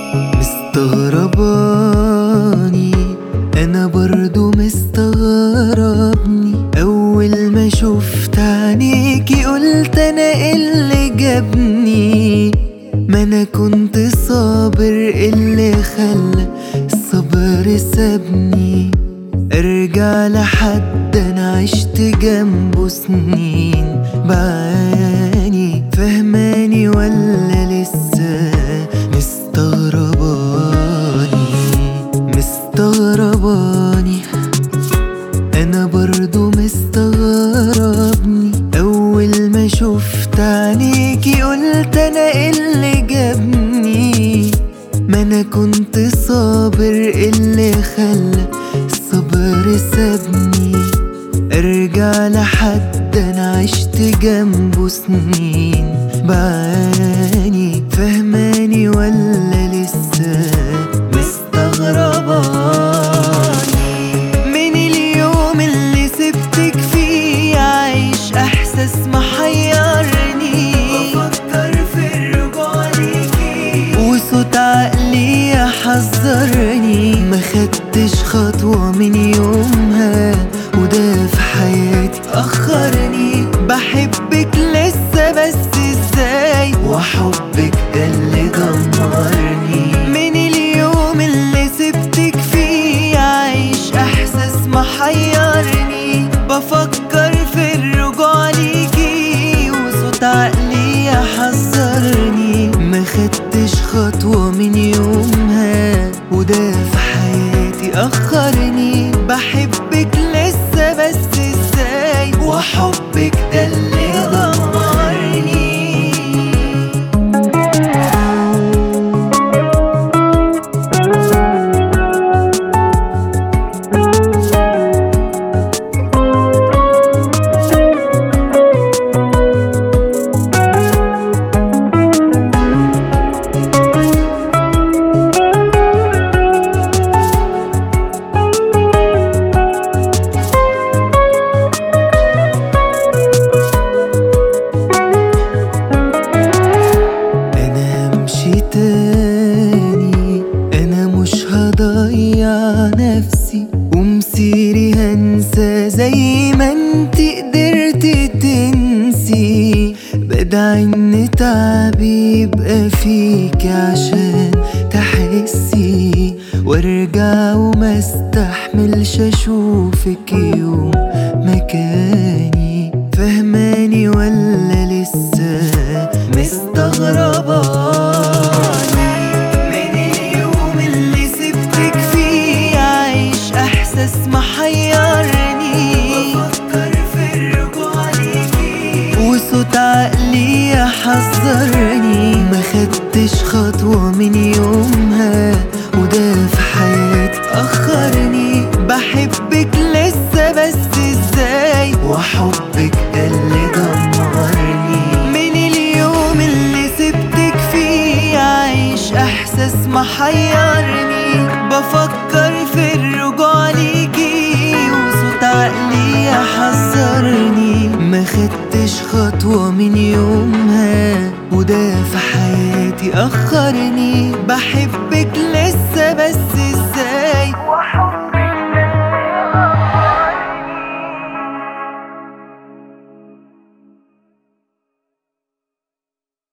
مستغرباني انا برضو مستغربني اول ما شفت عينيكي قلت انا إيه اللي جابني ما انا كنت صابر إيه اللي خلى الصبر سابني ارجع لحد انا عشت جنبه سنين بعاني فهماني ولا لسه مستغرباني مستغرباني انا برضو مستغربني اول ما شفت عينيكي قلت انا إيه اللي جابني ما انا كنت صابر إيه اللي خلى الصبر سابني ارجع لحد انا عشت جنبه سنين بعاني فهماني ولا لسه مستغرباني من اليوم اللي سبتك فيه عايش احساس محيرني بفكر في الرجوع ليكي وصوت عقلي يحذرني ما خدتش خطوة من يومها وده في حياتي أخرني بحبك لسه بس ازاي وحبك ده اللي دمرني من اليوم اللي سبتك فيه عايش احساس محيرني بفكر في الرجوع ليكي وصوت عقلي يحذرني ما خدتش خطوة من يومها وده في حياتي أخرني بحبك لسه بس ازاي وحبك ده اللي دمرني انا همشي تاني انا مش هضيع نفسي ومسيري هنسى زي ما انت قدرت تنسي بدعي ان تعبي يبقى فيك عشان تحسي وارجع وما استحملش اشوفك يوم مكاني فهماني ولا لسه مستغرباني من اليوم اللي سبتك فيه عايش احساس محيرني بفكر في الرجوع ليكي وصوت عقلي يحذرني ما خدتش خطوة من يومها وده في حياتي أخرني بحبك لسه بس ازاي وحبك ده اللي دمرني من اليوم اللي سبتك فيه عايش احساس محيرني بفكر في الرجوع ليكي وصوت عقلي يحذرني ما خدتش خطوة من يومها وده في حياتي أخرني بحب